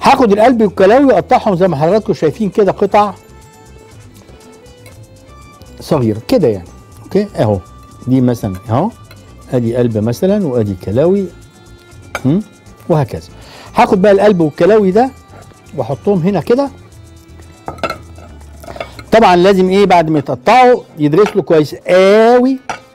هاخد القلب والكلاوي واقطعهم زي ما حضراتكم شايفين كده قطع صغيره كده يعني اوكي اهو دي مثلا اهو ادي قلب مثلا وادي كلاوي هم؟ وهكذا هاخد بقى القلب والكلاوي ده واحطهم هنا كده طبعا لازم ايه بعد ما يتقطعوا يدرس له كويس قوي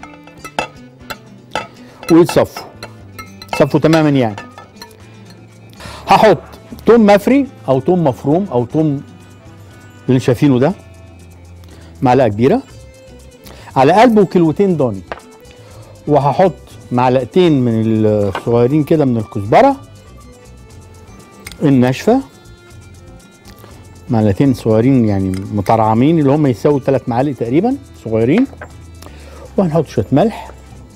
ويتصفوا صفوا تماما يعني هحط توم مفري او توم مفروم او توم اللي شايفينه ده معلقه كبيره على قلب وكيلوتين ضاني وهحط معلقتين من الصغيرين كده من الكزبره الناشفه معلقتين صغيرين يعني مطرعمين اللي هم يساووا ثلاث معالق تقريبا صغيرين وهنحط شويه ملح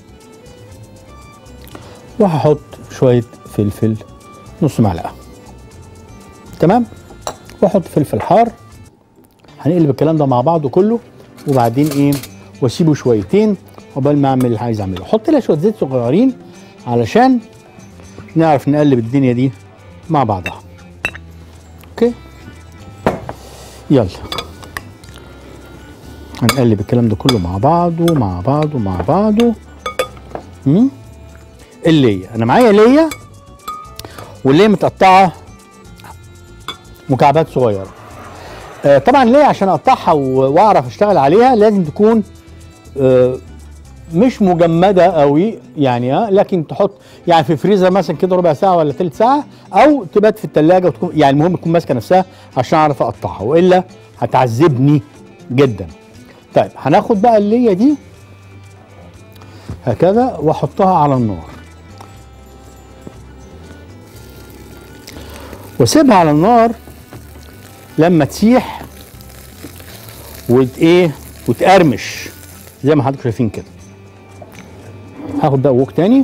وهحط شويه فلفل نص معلقه تمام واحط فلفل حار هنقلب الكلام ده مع بعضه كله وبعدين ايه واسيبه شويتين عقبال ما اعمل اللي عايز اعمله احط لها شويه زيت صغيرين علشان نعرف نقلب الدنيا دي مع بعضها اوكي يلا هنقلب الكلام ده كله مع بعضه مع بعضه مع بعضه مم؟ اللية انا معايا لية واللية متقطعة مكعبات صغيرة آه طبعا ليه عشان اقطعها و- واعرف اشتغل عليها لازم تكون آه مش مجمده قوي يعني اه لكن تحط يعني في فريزر مثلا كده ربع ساعه ولا ثلث ساعه او تبات في الثلاجه وتكون يعني المهم تكون ماسكه نفسها عشان اعرف اقطعها والا هتعذبني جدا. طيب هناخد بقى الليه دي هكذا واحطها على النار. واسيبها على النار لما تسيح وت ايه وتقرمش زي ما حضراتكم شايفين كده هاخد بقى ووك تاني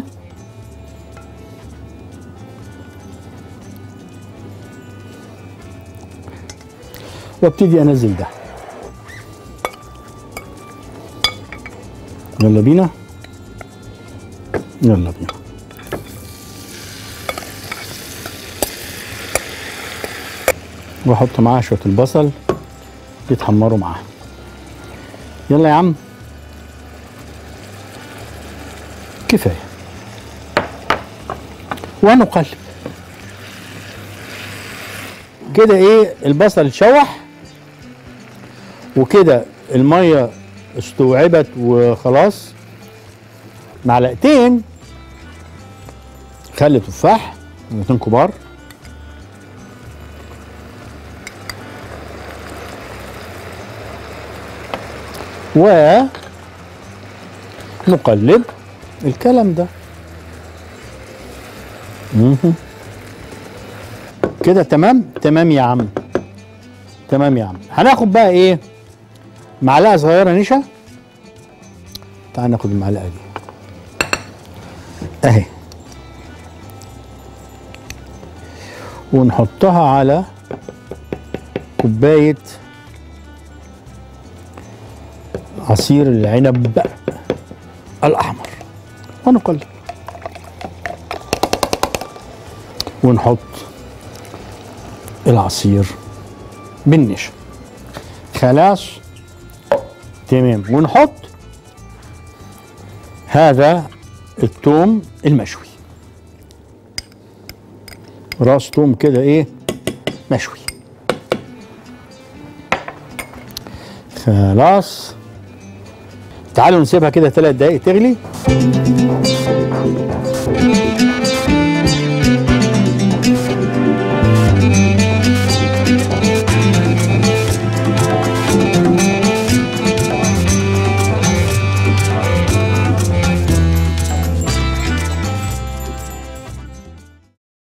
وابتدي انزل ده يلا بينا يلا بينا واحط معاها شويه البصل يتحمروا معاها يلا يا عم كفايه ونقلب كده ايه البصل اتشوح وكده الميه استوعبت وخلاص معلقتين خل تفاح معلقتين كبار ونقلب الكلام ده مهم. كده تمام تمام يا عم تمام يا عم هناخد بقى ايه معلقه صغيره نشا تعال ناخد المعلقه دي اهي ونحطها على كوبايه عصير العنب الاحمر ونقلب ونحط العصير بالنشا خلاص تمام ونحط هذا التوم المشوي راس توم كده ايه مشوي خلاص تعالوا نسيبها كده ثلاث دقايق تغلي